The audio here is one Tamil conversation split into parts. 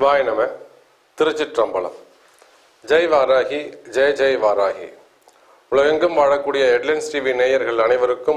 சிவாய நம திருச்சிற்றம்பலம் ஜெய் வாராகி ஜெய் ஜெய் வாராகி உலகெங்கும் வாழக்கூடிய ஹெட்லைன்ஸ் டிவி நேயர்கள் அனைவருக்கும்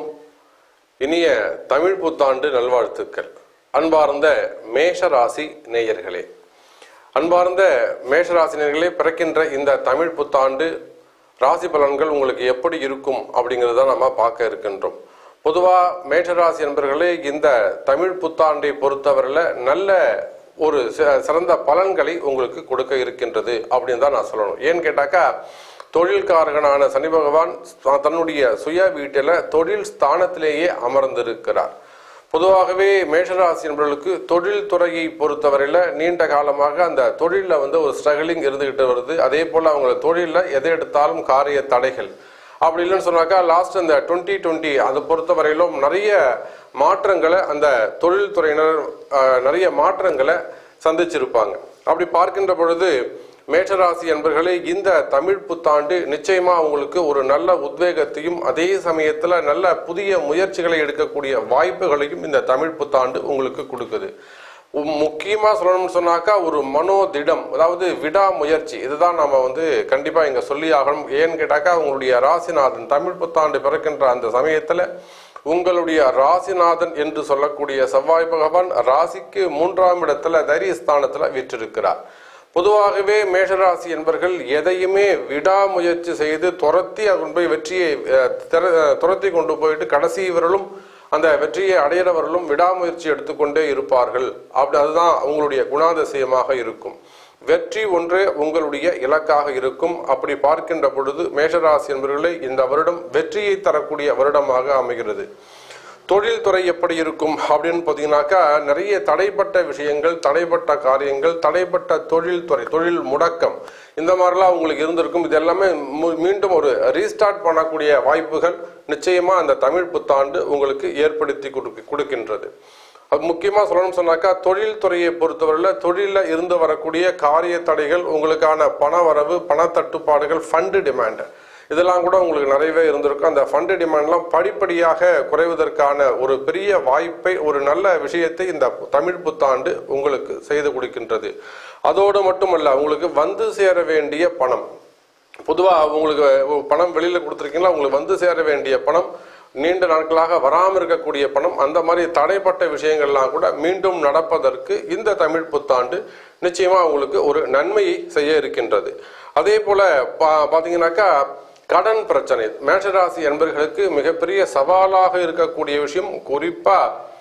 இனிய தமிழ் புத்தாண்டு நல்வாழ்த்துக்கள் அன்பார்ந்த மேஷ ராசி நேயர்களே அன்பார்ந்த மேஷராசி நேயர்களே பிறக்கின்ற இந்த தமிழ் புத்தாண்டு ராசி பலன்கள் உங்களுக்கு எப்படி இருக்கும் அப்படிங்கிறத நம்ம பார்க்க இருக்கின்றோம் பொதுவாக மேஷராசி என்பர்களே இந்த தமிழ் புத்தாண்டை பொறுத்தவரையில் நல்ல ஒரு சி- சிறந்த பலன்களை உங்களுக்கு கொடுக்க இருக்கின்றது அப்படின்னு தான் நான் சொல்லணும் ஏன்னு கேட்டாக்கா தொழில்காரகனான சனி பகவான் த- தன்னுடைய சுய வீட்டில் தொழில் ஸ்தானத்திலேயே அமர்ந்திருக்கிறார் பொதுவாகவே மேஷராசி என்பவர்களுக்கு தொழில் துறையை பொறுத்தவரையில் நீண்ட காலமாக அந்த தொழிலில் வந்து ஒரு ஸ்ட்ரகிளிங் இருந்துகிட்டு வருது அதே போல் அவங்க தொழிலில் எதை எடுத்தாலும் காரிய தடைகள் அப்படி இல்லைன்னு சொன்னாக்கா லாஸ்ட் அந்த டுவெண்ட்டி டுவெண்ட்டி அதை பொறுத்தவரையிலும் நிறைய மாற்றங்களை அந்த தொழில்துறையினர் அஹ், நிறைய மாற்றங்களை சந்திச்சிருப்பாங்க அப்படி பார்க்கின்ற பொழுது மேஷராசி என்பர்களே இந்த தமிழ் புத்தாண்டு நிச்சயமா உங்களுக்கு ஒரு நல்ல உத்வேகத்தையும் அதே சமயத்துல நல்ல புதிய முயற்சிகளை எடுக்கக்கூடிய வாய்ப்புகளையும் இந்த தமிழ் புத்தாண்டு உங்களுக்கு கொடுக்குது உம் முக்கியமா சொல்லணும்னு சொன்னாக்கா ஒரு மனோதிடம் அதாவது விடாமுயற்சி இதுதான் நாம வந்து கண்டிப்பா இங்க சொல்லி ஆகணும் ஏன்னு கேட்டாக்கா உங்களுடைய ராசிநாதன் தமிழ் புத்தாண்டு பிறக்கின்ற அந்த சமயத்துல உங்களுடைய ராசிநாதன் என்று சொல்லக்கூடிய செவ்வாய் பகவான் ராசிக்கு மூன்றாம் இடத்துல தைரியஸ்தானத்துல வீற்றிருக்கிறார் பொதுவாகவே மேஷராசி என்பர்கள் எதையுமே விடாமுயற்சி செய்து துரத்தி அதன் போய் வெற்றியை அஹ், திற- துரத்தி கொண்டு போயிட்டு கடைசி வரலும் அந்த வெற்றியை அடையிறவர்களும் விடாமுயற்சி எடுத்துக்கொண்டே இருப்பார்கள் அப்படி அதுதான் அவங்களுடைய குணாதிசயமாக இருக்கும் வெற்றி ஒன்றே உங்களுடைய இலக்காக இருக்கும் அப்படி பார்க்கின்ற பொழுது மேஷராசி என்பவர்களே இந்த வருடம் வெற்றியை தரக்கூடிய வருடமாக அமைகிறது தொழில்துறை எப்படி இருக்கும் அப்படின்னு பார்த்தீங்கன்னாக்கா நிறைய தடைப்பட்ட விஷயங்கள் தடைப்பட்ட காரியங்கள் தடைப்பட்ட தொழில்துறை தொழில் முடக்கம் இந்த மாதிரிலாம் உங்களுக்கு இருந்திருக்கும் இது எல்லாமே மு- மீண்டும் ஒரு ரீஸ்டார்ட் பண்ணக்கூடிய வாய்ப்புகள் நிச்சயமா அந்த தமிழ் புத்தாண்டு உங்களுக்கு ஏற்படுத்தி கொடுக்க- கொடுக்கின்றது அது முக்கியமாக சொல்லணும்னு சொன்னாக்கா தொழில்துறையை பொறுத்தவரையில் தொழிலில் இருந்து வரக்கூடிய காரிய தடைகள் உங்களுக்கான பண வரவு பண தட்டுப்பாடுகள் ஃபண்டு டிமாண்ட் இதெல்லாம் கூட உங்களுக்கு நிறையவே இருந்திருக்கும் அந்த ஃபண்டு டிமாண்ட்லாம் படிப்படியாக குறைவதற்கான ஒரு பெரிய வாய்ப்பை ஒரு நல்ல விஷயத்தை இந்த தமிழ் புத்தாண்டு உங்களுக்கு செய்து கொடுக்கின்றது அதோடு மட்டுமல்ல உங்களுக்கு வந்து சேர வேண்டிய பணம் பொதுவாக உங்களுக்கு பணம் வெளியில் கொடுத்துருக்கீங்களா உங்களுக்கு வந்து சேர வேண்டிய பணம் நீண்ட நாட்களாக வராமல் இருக்கக்கூடிய பணம் அந்த மாதிரி தடைப்பட்ட விஷயங்கள்லாம் கூட மீண்டும் நடப்பதற்கு இந்த தமிழ் புத்தாண்டு நிச்சயமா உங்களுக்கு ஒரு நன்மையை செய்ய இருக்கின்றது அதே போல பா பார்த்தீங்கன்னாக்கா கடன் பிரச்சனை மேஷராசி என்பர்களுக்கு மிகப்பெரிய சவாலாக இருக்கக்கூடிய விஷயம் குறிப்பா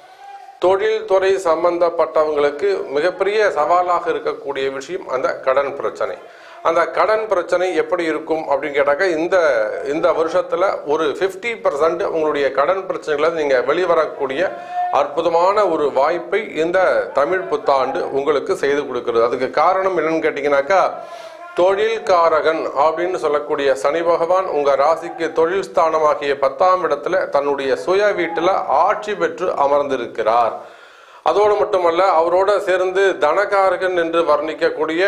தொழில்துறை சம்பந்தப்பட்டவங்களுக்கு மிகப்பெரிய சவாலாக இருக்கக்கூடிய விஷயம் அந்த கடன் பிரச்சனை அந்த கடன் பிரச்சனை எப்படி இருக்கும் அப்படின்னு கேட்டாக்கா இந்த இந்த வருஷத்துல ஒரு 50% பர்சன்ட் உங்களுடைய கடன் பிரச்சனைகளை நீங்க வெளிவரக்கூடிய அற்புதமான ஒரு வாய்ப்பை இந்த தமிழ் புத்தாண்டு உங்களுக்கு செய்து கொடுக்கிறது அதுக்கு காரணம் என்னன்னு கேட்டீங்கன்னாக்கா தொழில்காரகன் அப்படின்னு சொல்லக்கூடிய சனி பகவான் உங்க ராசிக்கு தொழில் ஸ்தானமாகிய பத்தாம் இடத்துல தன்னுடைய சுய வீட்டுல ஆட்சி பெற்று அமர்ந்திருக்கிறார் அதோடு மட்டுமல்ல அவரோட சேர்ந்து தனகாரகன் என்று வர்ணிக்கக்கூடிய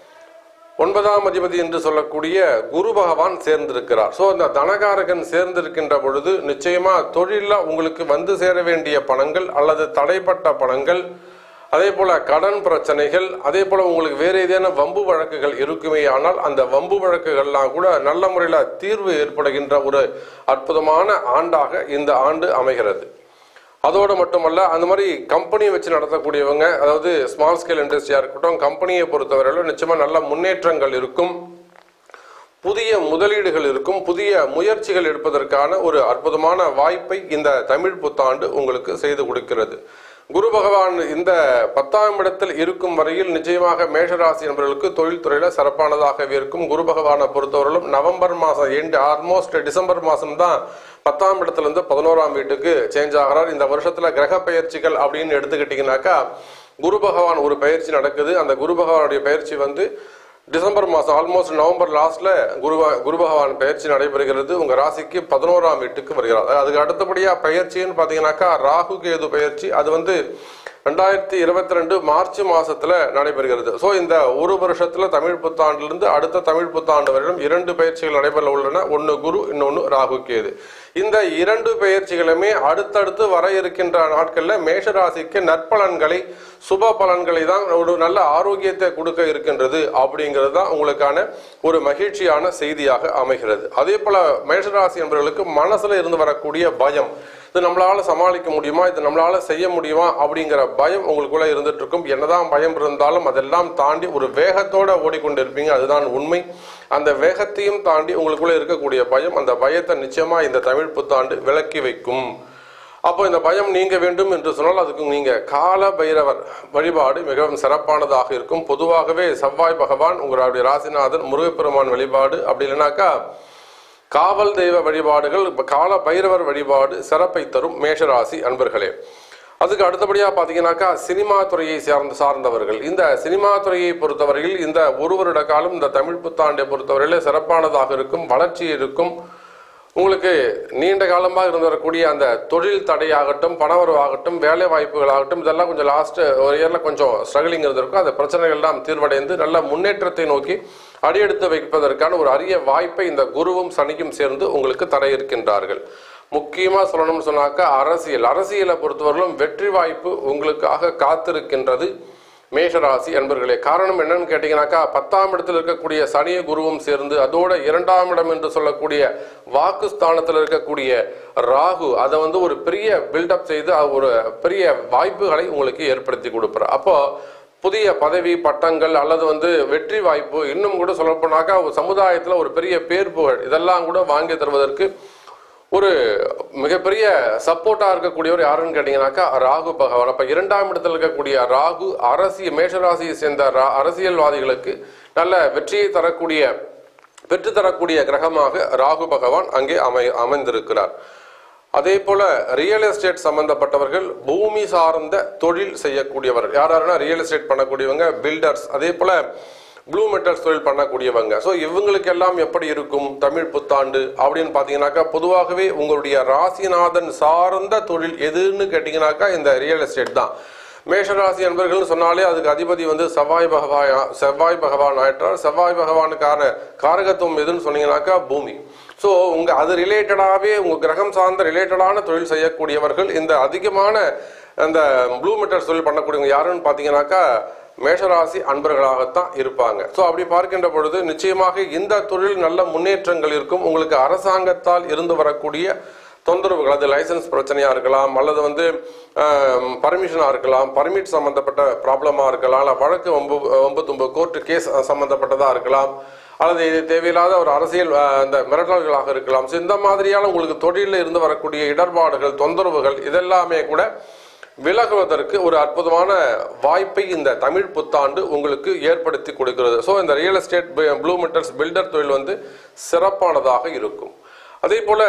ஒன்பதாம் அதிபதி என்று சொல்லக்கூடிய குரு பகவான் சேர்ந்திருக்கிறார் ஸோ அந்த தனகாரகன் சேர்ந்திருக்கின்ற பொழுது நிச்சயமா தொழிலில் உங்களுக்கு வந்து சேர வேண்டிய பணங்கள் அல்லது தடைப்பட்ட பணங்கள் அதே போல கடன் பிரச்சனைகள் அதே போல உங்களுக்கு வேற ஏதேனும் வம்பு வழக்குகள் இருக்குமே ஆனால் அந்த வம்பு வழக்குகள்லாம் கூட நல்ல முறையில் தீர்வு ஏற்படுகின்ற ஒரு அற்புதமான ஆண்டாக இந்த ஆண்டு அமைகிறது அதோடு மட்டுமல்ல அந்த மாதிரி கம்பெனியை வச்சு நடத்தக்கூடியவங்க அதாவது ஸ்மால் ஸ்கேல் இண்டஸ்ட்ரியாக இருக்கட்டும் கம்பெனியை பொறுத்தவரையிலும் நிச்சயமா நல்ல முன்னேற்றங்கள் இருக்கும் புதிய முதலீடுகள் இருக்கும் புதிய முயற்சிகள் எடுப்பதற்கான ஒரு அற்புதமான வாய்ப்பை இந்த தமிழ் புத்தாண்டு உங்களுக்கு செய்து கொடுக்கிறது குரு பகவான் இந்த பத்தாம் இடத்தில் இருக்கும் வரையில் நிச்சயமாக மேஷராசி என்பவர்களுக்கு தொழில்துறையில சிறப்பானதாகவே இருக்கும் குரு பகவானை பொறுத்தவரையிலும் நவம்பர் மாதம் எண்டு ஆல்மோஸ்ட் டிசம்பர் மாதம் தான் பத்தாம் இடத்துல இருந்து பதினோராம் வீட்டுக்கு சேஞ்ச் ஆகிறார் இந்த வருஷத்துல கிரக பயிற்சிகள் அப்படின்னு எடுத்துக்கிட்டீங்கன்னாக்கா குரு பகவான் ஒரு பயிற்சி நடக்குது அந்த குரு பகவானுடைய பயிற்சி வந்து டிசம்பர் மாதம் ஆல்மோஸ்ட் நவம்பர் லாஸ்ட்ல குரு குரு பகவான் பயிற்சி நடைபெறுகிறது உங்க ராசிக்கு பதினோராம் வீட்டுக்கு வருகிறார் அதுக்கு அடுத்தபடியா பயிற்சின்னு பாத்தீங்கன்னாக்கா ராகு கேது பயிற்சி அது வந்து ரெண்டாயிரத்தி இருபத்தி ரெண்டு மார்ச் மாசத்துல நடைபெறுகிறது ஸோ இந்த ஒரு வருஷத்துல தமிழ் புத்தாண்டிலிருந்து அடுத்த தமிழ் புத்தாண்டு வரையிலும் இரண்டு பயிற்சிகள் நடைபெற உள்ளன ஒன்று குரு இன்னொன்று ராகு கேது இந்த இரண்டு பெயர்ச்சிகளுமே அடுத்தடுத்து வர இருக்கின்ற நாட்கள்ல மேஷராசிக்கு நற்பலன்களை சுப பலன்களை தான் ஒரு நல்ல ஆரோக்கியத்தை கொடுக்க இருக்கின்றது அப்படிங்கிறது தான் உங்களுக்கான ஒரு மகிழ்ச்சியான செய்தியாக அமைகிறது அதே போல மேஷராசி என்பவர்களுக்கு மனசுல இருந்து வரக்கூடிய பயம் இது நம்மளால சமாளிக்க முடியுமா இது நம்மளால செய்ய முடியுமா அப்படிங்கிற பயம் உங்களுக்குள்ள இருந்துட்டு இருக்கும் என்னதான் பயம் இருந்தாலும் அதெல்லாம் தாண்டி ஒரு வேகத்தோட ஓடிக்கொண்டிருப்பீங்க அதுதான் உண்மை அந்த வேகத்தையும் தாண்டி உங்களுக்குள்ள இருக்கக்கூடிய பயம் அந்த பயத்தை நிச்சயமா இந்த தமிழ் புத்தாண்டு விலக்கி வைக்கும் அப்போ இந்த பயம் நீங்க வேண்டும் என்று சொன்னால் அதுக்கு நீங்க கால பைரவர் வழிபாடு மிகவும் சிறப்பானதாக இருக்கும் பொதுவாகவே செவ்வாய் பகவான் உங்களுடைய ராசிநாதன் முருகப்பெருமான் வழிபாடு அப்படி இல்லைனாக்கா காவல் தெய்வ வழிபாடுகள் கால பைரவர் வழிபாடு சிறப்பை தரும் மேஷராசி அன்பர்களே அதுக்கு அடுத்தபடியாக பார்த்தீங்கன்னாக்கா சினிமா துறையை சார்ந்த சார்ந்தவர்கள் இந்த சினிமா துறையை பொறுத்தவரையில் இந்த ஒரு வருட காலம் இந்த தமிழ் புத்தாண்டை பொறுத்தவரையில் சிறப்பானதாக இருக்கும் வளர்ச்சி இருக்கும் உங்களுக்கு நீண்ட காலமாக இருந்து வரக்கூடிய அந்த தொழில் தடையாகட்டும் பணவரவாகட்டும் வேலை வாய்ப்புகளாகட்டும் இதெல்லாம் கொஞ்சம் லாஸ்ட் ஒரு இயரில் கொஞ்சம் ஸ்ட்ரகிளிங் இருந்திருக்கும் அந்த பிரச்சனைகள் எல்லாம் தீர்வடைந்து நல்ல முன்னேற்றத்தை நோக்கி அடியெடுத்து வைப்பதற்கான ஒரு அரிய வாய்ப்பை இந்த குருவும் சனியும் சேர்ந்து உங்களுக்கு தர இருக்கின்றார்கள் முக்கியமாக சொல்லணும்னு சொன்னாக்கா அரசியல் அரசியலை பொறுத்தவரையிலும் வெற்றி வாய்ப்பு உங்களுக்காக காத்திருக்கின்றது மேஷராசி அன்பர்களே காரணம் என்னன்னு கேட்டீங்கன்னாக்கா பத்தாம் இடத்தில் இருக்கக்கூடிய சனிய குருவும் சேர்ந்து அதோட இரண்டாம் இடம் என்று சொல்லக்கூடிய வாக்குஸ்தானத்தில் இருக்கக்கூடிய ராகு அதை வந்து ஒரு பெரிய பில்டப் செய்து அது ஒரு பெரிய வாய்ப்புகளை உங்களுக்கு ஏற்படுத்தி கொடுப்பார் அப்போ புதிய பதவி பட்டங்கள் அல்லது வந்து வெற்றி வாய்ப்பு இன்னும் கூட சொல்லப்போனாக்கா ஒரு சமுதாயத்தில் ஒரு பெரிய பேர் புகழ் இதெல்லாம் கூட வாங்கி தருவதற்கு ஒரு மிகப்பெரிய சப்போர்ட்டா இருக்கக்கூடியவர் யாருன்னு கேட்டீங்கன்னாக்கா ராகு பகவான் அப்ப இரண்டாம் இடத்துல இருக்கக்கூடிய ராகு அரசியல் மேஷராசியை சேர்ந்த ரா- அரசியல்வாதிகளுக்கு நல்ல வெற்றியை தரக்கூடிய பெற்று தரக்கூடிய கிரகமாக ராகு பகவான் அங்கே அமை அமைந்திருக்கிறார் அதே போல ரியல் எஸ்டேட் சம்பந்தப்பட்டவர்கள் பூமி சார்ந்த தொழில் செய்யக்கூடியவர் யார் யாருன்னா ரியல் எஸ்டேட் பண்ணக்கூடியவங்க பில்டர்ஸ் அதே போல ப்ளூ மெட்டல்ஸ் தொழில் பண்ணக்கூடியவங்க ஸோ இவங்களுக்கு எல்லாம் எப்படி இருக்கும் தமிழ் புத்தாண்டு அப்படின்னு பார்த்தீங்கன்னாக்கா பொதுவாகவே உங்களுடைய ராசிநாதன் சார்ந்த தொழில் எதுன்னு கேட்டிங்கனாக்கா இந்த ரியல் எஸ்டேட் தான் மேஷராசி என்பர்கள் சொன்னாலே அதுக்கு அதிபதி வந்து செவ்வாய் பகவான் செவ்வாய் பகவான் ஆயிட்டார் செவ்வாய் பகவானுக்கான காரகத்துவம் எதுன்னு சொன்னீங்கன்னாக்கா பூமி ஸோ உங்க அது ரிலேட்டடாகவே உங்க கிரகம் சார்ந்த ரிலேட்டடான தொழில் செய்யக்கூடியவர்கள் இந்த அதிகமான அந்த ப்ளூ மெட்டல்ஸ் தொழில் பண்ணக்கூடியவங்க யாருன்னு பார்த்தீங்கன்னாக்கா மேஷராசி அன்பர்களாகத்தான் இருப்பாங்க ஸோ அப்படி பார்க்கின்ற பொழுது நிச்சயமாக இந்த தொழில் நல்ல முன்னேற்றங்கள் இருக்கும் உங்களுக்கு அரசாங்கத்தால் இருந்து வரக்கூடிய தொந்தரவுகள் அது லைசன்ஸ் பிரச்சனையா இருக்கலாம் அல்லது வந்து பர்மிஷனா இருக்கலாம் பர்மிட் சம்பந்தப்பட்ட ப்ராப்ளமா இருக்கலாம் அல்ல வழக்கு ஒம்பு ஒன்பது ஒன்பது கோர்ட்டு கேஸ் சம்பந்தப்பட்டதா இருக்கலாம் அல்லது இது தேவையில்லாத ஒரு அரசியல் அஹ், அந்த மிரட்டல்களாக இருக்கலாம் ஸோ இந்த மாதிரியான உங்களுக்கு தொழிலில் இருந்து வரக்கூடிய இடர்பாடுகள் தொந்தரவுகள் இதெல்லாமே கூட விலகுவதற்கு ஒரு அற்புதமான வாய்ப்பை இந்த தமிழ் புத்தாண்டு உங்களுக்கு ஏற்படுத்தி கொடுக்கிறது ஸோ இந்த real estate blue metals builder தொழில் வந்து சிறப்பானதாக இருக்கும் அதே போல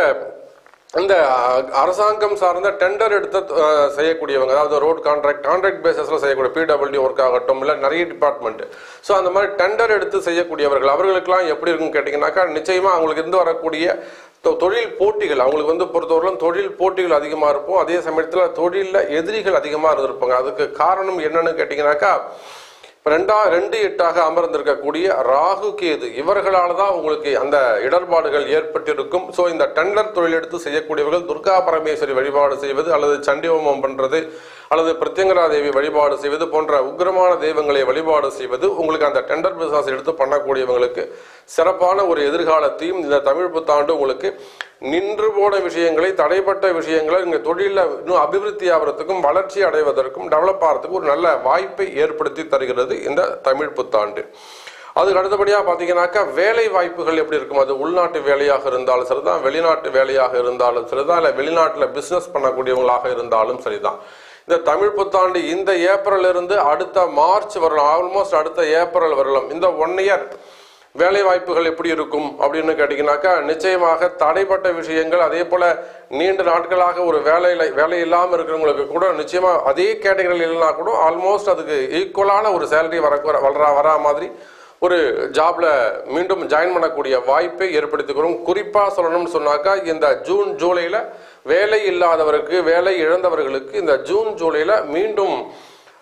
இந்த அஹ், அரசாங்கம் சார்ந்த டெண்டர் எடுத்து அஹ், செய்யக்கூடியவங்க அதாவது ரோட் கான்ட்ராக்ட் கான்ட்ராக்ட் பேசிஸ்ல செய்யக்கூடிய பிடபிள்யூ ஒர்க் ஆகட்டும் இல்லை நிறைய டிபார்ட்மெண்ட் ஸோ அந்த மாதிரி டெண்டர் எடுத்து செய்யக்கூடியவர்கள் அவர்களுக்கெல்லாம் எப்படி இருக்குன்னு கேட்டிங்கனாக்கா நிச்சயமா அவங்களுக்கு இருந்து வரக்கூடிய தொ- தொழில் போட்டிகள் அவங்களுக்கு வந்து பொறுத்தவரையிலும் தொழில் போட்டிகள் அதிகமாக இருக்கும் அதே சமயத்தில் தொழிலில் எதிரிகள் அதிகமாக இருந்திருப்பாங்க அதுக்கு காரணம் என்னன்னு கேட்டிங்கனாக்கா இப்ப ரெண்டா ரெண்டு எட்டாக அமர்ந்திருக்கக்கூடிய ராகு கேது இவர்களால் தான் உங்களுக்கு அந்த இடர்பாடுகள் ஏற்பட்டிருக்கும் ஸோ இந்த டெண்டர் தொழில் எடுத்து செய்யக்கூடியவர்கள் துர்கா பரமேஸ்வரி வழிபாடு செய்வது அல்லது சண்டி ஹோமம் பண்றது அல்லது பிரத்யங்கரா தேவி வழிபாடு செய்வது போன்ற உக்கிரமான தெய்வங்களை வழிபாடு செய்வது உங்களுக்கு அந்த டெண்டர் பிசினஸ் எடுத்து பண்ணக்கூடியவங்களுக்கு சிறப்பான ஒரு எதிர்காலத்தையும் இந்த தமிழ் புத்தாண்டு உங்களுக்கு நின்று போன விஷயங்களை தடைப்பட்ட விஷயங்களை இங்க தொழிலில் இன்னும் அபிவிருத்தி ஆகிறதுக்கும் வளர்ச்சி அடைவதற்கும் டெவலப் ஆகிறதுக்கும் ஒரு நல்ல வாய்ப்பை ஏற்படுத்தி தருகிறது இந்த தமிழ் புத்தாண்டு அதுக்கு அடுத்தபடியாக பார்த்தீங்கன்னாக்கா வேலை வாய்ப்புகள் எப்படி இருக்கும் அது உள்நாட்டு வேலையாக இருந்தாலும் சரிதான் வெளிநாட்டு வேலையாக இருந்தாலும் சரிதான் இல்லை வெளிநாட்டில் பிஸ்னஸ் பண்ணக்கூடியவங்களாக இருந்தாலும் சரிதான் இந்த தமிழ் புத்தாண்டு இந்த ஏப்ரல் இருந்து அடுத்த மார்ச் வரலாம் ஆல்மோஸ்ட் அடுத்த ஏப்ரல் வரலாம் இந்த ஒன் இயர் வேலை வாய்ப்புகள் எப்படி இருக்கும் அப்படின்னு கேட்டிங்கனாக்கா நிச்சயமாக தடைப்பட்ட விஷயங்கள் அதே போல நீண்ட நாட்களாக ஒரு வேலையில வேலை இல்லாமல் இருக்கிறவங்களுக்கு கூட நிச்சயமா அதே கேட்டகரியில் இல்லைனா கூட ஆல்மோஸ்ட் அதுக்கு ஈக்குவலான ஒரு சேலரி வர வர வரா மாதிரி ஒரு ஜாப்ல மீண்டும் ஜாயின் பண்ணக்கூடிய வாய்ப்பை ஏற்படுத்திக்கிறோம் குறிப்பா சொல்லணும்னு சொன்னாக்கா இந்த ஜூன் ஜூலைல வேலை இல்லாதவருக்கு வேலை இழந்தவர்களுக்கு இந்த ஜூன் ஜூலைல மீண்டும்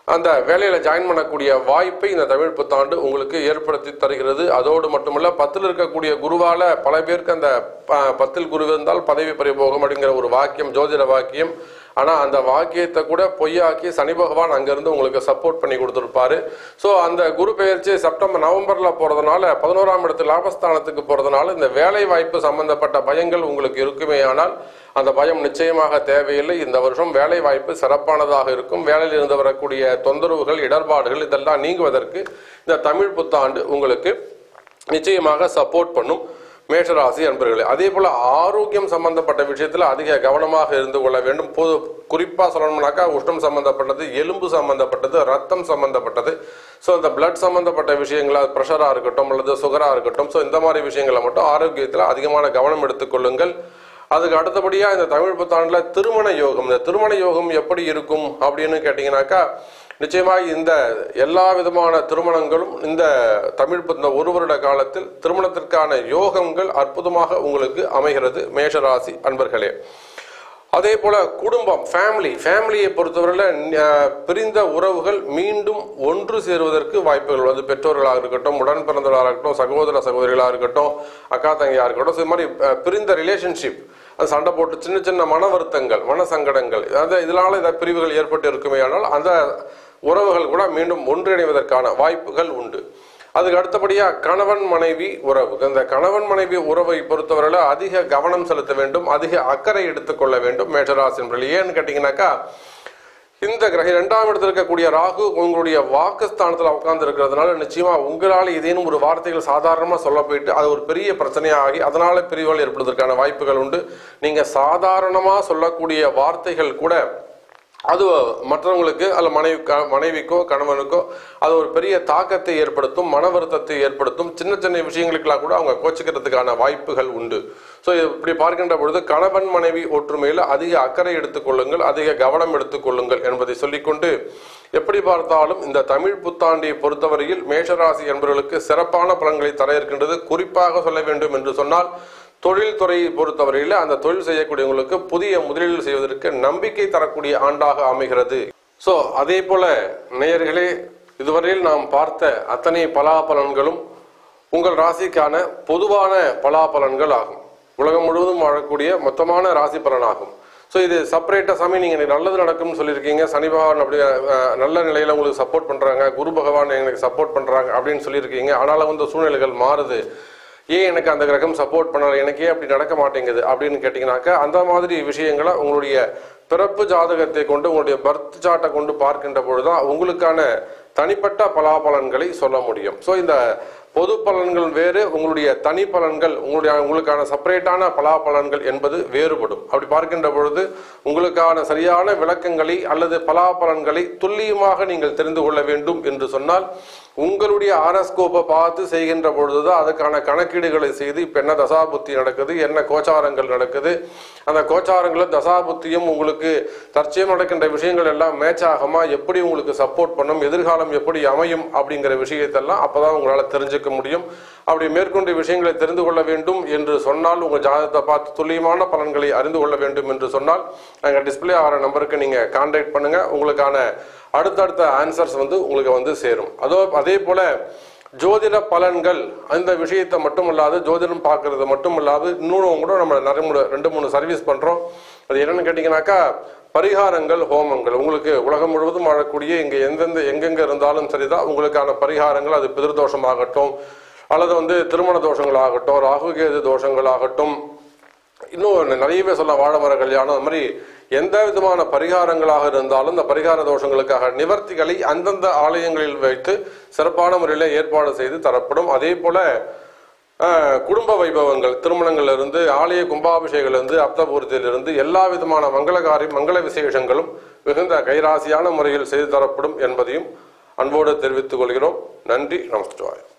அந்த வேலையில ஜாயின் பண்ணக்கூடிய வாய்ப்பை இந்த தமிழ் புத்தாண்டு உங்களுக்கு ஏற்படுத்தி தருகிறது அதோடு மட்டுமல்ல பத்தில் இருக்கக்கூடிய குருவால பல பேருக்கு அந்த ப- பத்தில் குரு இருந்தால் பதவி பறிபோகம் அப்படிங்கிற ஒரு வாக்கியம் ஜோதிட வாக்கியம் ஆனா அந்த வாக்கியத்தை கூட பொய்யாக்கி சனி பகவான் அங்கிருந்து உங்களுக்கு சப்போர்ட் பண்ணி கொடுத்துருப்பாரு ஸோ அந்த குரு பெயர்ச்சி செப்டம்பர் நவம்பர்ல போறதுனால பதினோராம் இடத்து லாபஸ்தானத்துக்கு போறதுனால இந்த வேலை வாய்ப்பு சம்பந்தப்பட்ட பயங்கள் உங்களுக்கு இருக்குமே ஆனால் அந்த பயம் நிச்சயமாக தேவையில்லை இந்த வருஷம் வேலை வாய்ப்பு சிறப்பானதாக இருக்கும் வேலையில் இருந்து வரக்கூடிய தொந்தரவுகள் இடர்பாடுகள் இதெல்லாம் நீங்குவதற்கு இந்த தமிழ் புத்தாண்டு உங்களுக்கு நிச்சயமாக சப்போர்ட் பண்ணும் மேஷராசி அன்பர்களே அதே போல ஆரோக்கியம் சம்பந்தப்பட்ட விஷயத்துல அதிக கவனமாக இருந்து கொள்ள வேண்டும் பொது குறிப்பா சொல்லணும்னாக்கா உஷ்ணம் சம்பந்தப்பட்டது எலும்பு சம்பந்தப்பட்டது ரத்தம் சம்பந்தப்பட்டது ஸோ இந்த பிளட் சம்பந்தப்பட்ட விஷயங்களா ப்ரெஷரா இருக்கட்டும் அல்லது சுகரா இருக்கட்டும் ஸோ இந்த மாதிரி விஷயங்களை மட்டும் ஆரோக்கியத்துல அதிகமான கவனம் எடுத்துக்கொள்ளுங்கள் அதுக்கு அடுத்தபடியா இந்த தமிழ் புத்தாண்டுல திருமண யோகம் இந்த திருமண யோகம் எப்படி இருக்கும் அப்படின்னு கேட்டீங்கன்னாக்கா நிச்சயமாக இந்த எல்லா விதமான திருமணங்களும் இந்த தமிழ் புத்த ஒரு வருட காலத்தில் திருமணத்திற்கான யோகங்கள் அற்புதமாக உங்களுக்கு அமைகிறது மேஷராசி அன்பர்களே அதே போல குடும்பம் ஃபேமிலி ஃபேமிலியை பொறுத்தவரையில் அஹ், பிரிந்த உறவுகள் மீண்டும் ஒன்று சேருவதற்கு வாய்ப்புகள் உள்ளது பெற்றோர்களாக இருக்கட்டும் உடன் பிறந்தவர்களாக இருக்கட்டும் சகோதர சகோதரிகளாக இருக்கட்டும் அக்கா தங்கையாக இருக்கட்டும் so இது மாதிரி அஹ், பிரிந்த ரிலேஷன்ஷிப் அது சண்டை போட்டு சின்ன சின்ன மன வருத்தங்கள் மன சங்கடங்கள் அந்த இதனால இந்த பிரிவுகள் ஏற்பட்டு இருக்குமே ஆனால் அந்த உறவுகள் கூட மீண்டும் ஒன்றிணைவதற்கான வாய்ப்புகள் உண்டு அதுக்கு அடுத்தபடியா கணவன் மனைவி உறவு இந்த கணவன் மனைவி உறவை பொறுத்தவரையில அதிக கவனம் செலுத்த வேண்டும் அதிக அக்கறை எடுத்துக்கொள்ள வேண்டும் மேஷராசின் ஏன்னு கேட்டீங்கன்னாக்கா இந்த கிரக இரண்டாம் இடத்துல இருக்கக்கூடிய ராகு உங்களுடைய வாக்குஸ்தானத்தில் உட்கார்ந்து இருக்கிறதுனால நிச்சயமா உங்களால் ஏதேனும் ஒரு வார்த்தைகள் சாதாரணமா சொல்ல போயிட்டு அது ஒரு பெரிய பிரச்சனையாகி அதனால பிரிவுகள் ஏற்படுவதற்கான வாய்ப்புகள் உண்டு நீங்க சாதாரணமா சொல்லக்கூடிய வார்த்தைகள் கூட அது மற்றவங்களுக்கு அல்ல மனைவி க- மனைவிக்கோ கணவனுக்கோ அது ஒரு பெரிய தாக்கத்தை ஏற்படுத்தும் மன வருத்தத்தை ஏற்படுத்தும் சின்ன சின்ன விஷயங்களுக்கெல்லாம் கூட அவங்க கோச்சிக்கிறதுக்கான வாய்ப்புகள் உண்டு ஸோ இப்படி பார்க்கின்ற பொழுது கணவன் மனைவி ஒற்றுமையில் அதிக அக்கறை எடுத்துக்கொள்ளுங்கள் அதிக கவனம் எடுத்துக்கொள்ளுங்கள் என்பதை சொல்லிக்கொண்டு எப்படி பார்த்தாலும் இந்த தமிழ் புத்தாண்டை பொறுத்தவரையில் மேஷராசி என்பவர்களுக்கு சிறப்பான பலன்களை தர இருக்கின்றது குறிப்பாக சொல்ல வேண்டும் என்று சொன்னால் தொழில் துறையை பொறுத்தவரையில் அந்த தொழில் செய்யக்கூடியவங்களுக்கு புதிய முதலீடு செய்வதற்கு நம்பிக்கை தரக்கூடிய ஆண்டாக அமைகிறது ஸோ அதே போல நேயர்களே இதுவரையில் நாம் பார்த்த அத்தனை பலாபலன்களும் உங்கள் ராசிக்கான பொதுவான பலாபலன்கள் ஆகும் உலகம் முழுவதும் வாழக்கூடிய மொத்தமான ராசி பலனாகும் ஸோ இது செப்பரேட்டாக சாமி நீங்கள் எனக்கு நல்லது நடக்கும்னு சொல்லியிருக்கீங்க சனி பகவான் அப்படி அஹ், நல்ல நிலையில் உங்களுக்கு சப்போர்ட் பண்ணுறாங்க குரு பகவான் எனக்கு சப்போர்ட் பண்ணுறாங்க அப்படின்னு சொல்லியிருக்கீங்க ஆனாலும் வந்து சூழ்நிலைகள் மாறுது ஏன் எனக்கு அந்த கிரகம் சப்போர்ட் பண்ணல எனக்கு ஏன் அப்படி நடக்க மாட்டேங்குது அப்படின்னு கேட்டிங்கனாக்கா அந்த மாதிரி விஷயங்களை உங்களுடைய பிறப்பு ஜாதகத்தை கொண்டு உங்களுடைய பர்த் சார்ட்டை கொண்டு பார்க்கின்ற பொழுதுதான் உங்களுக்கான தனிப்பட்ட பலாபலன்களை சொல்ல முடியும் ஸோ இந்த பொது பலன்கள் வேறு உங்களுடைய தனி பலன்கள் உங்களுடைய உங்களுக்கான செப்பரேட்டான பலாபலன்கள் என்பது வேறுபடும் அப்படி பார்க்கின்ற பொழுது உங்களுக்கான சரியான விளக்கங்களை அல்லது பலாபலன்களை துல்லியமாக நீங்கள் தெரிந்து கொள்ள வேண்டும் என்று சொன்னால் உங்களுடைய ஆரஸ்கோப்பை பார்த்து செய்கின்ற பொழுதுதான் அதுக்கான கணக்கீடுகளை செய்து இப்போ என்ன தசாபுத்தி நடக்குது என்ன கோச்சாரங்கள் நடக்குது அந்த கோச்சாரங்களும் தசாபுத்தியும் உங்களுக்கு தற்சயம் நடக்கின்ற விஷயங்கள் எல்லாம் மேட்ச் ஆகுமா எப்படி உங்களுக்கு சப்போர்ட் பண்ணும் எதிர்காலம் எப்படி அமையும் அப்படிங்கிற விஷயத்தெல்லாம் அப்பதான் உங்களால் தெரிஞ்சுக்க முடியும் அப்படி மேற்கொண்டு விஷயங்களை தெரிந்து கொள்ள வேண்டும் என்று சொன்னால் உங்கள் ஜாதகத்தை பார்த்து துல்லியமான பலன்களை அறிந்து கொள்ள வேண்டும் என்று சொன்னால் நாங்கள் டிஸ்ப்ளே ஆகிற நம்பருக்கு நீங்கள் கான்டாக்ட் பண்ணுங்க உங்களுக்கான அடுத்தடுத்த ஆன்சர்ஸ் வந்து உங்களுக்கு வந்து சேரும் அதோ அதே போல ஜோதிட பலன்கள் அந்த விஷயத்தை மட்டும் இல்லாது ஜோதிடம் பார்க்கறது மட்டும் இல்லாது இன்னொன்று கூட நம்ம நிறைய மூணு ரெண்டு மூணு சர்வீஸ் பண்றோம் அது என்னன்னு கேட்டிங்கனாக்கா பரிகாரங்கள் ஹோமங்கள் உங்களுக்கு உலகம் முழுவதும் வாழக்கூடிய இங்க எந்தெந்த எங்கெங்க இருந்தாலும் சரிதான் உங்களுக்கான பரிகாரங்கள் அது பிதிர்தோஷமாகட்டும் அல்லது வந்து திருமண தோஷங்களாகட்டும் ராகுகேது தோஷங்களாகட்டும் இன்னும் நிறையவே சொல்ல வாழமர கல்யாணம் அது மாதிரி எந்த விதமான பரிகாரங்களாக இருந்தாலும் இந்த பரிகார தோஷங்களுக்காக நிவர்த்திகளை அந்தந்த ஆலயங்களில் வைத்து சிறப்பான முறையில் ஏற்பாடு செய்து தரப்படும் அதே போல அஹ், குடும்ப வைபவங்கள் திருமணங்கள்ல இருந்து ஆலய கும்பாபிஷேகத்திலிருந்து அப்தபூர்த்தியிலிருந்து எல்லா விதமான மங்களகாரி மங்கள விசேஷங்களும் மிகுந்த கைராசியான முறையில் செய்து தரப்படும் என்பதையும் அன்போடு தெரிவித்துக் கொள்கிறோம் நன்றி நமஸ்காரம்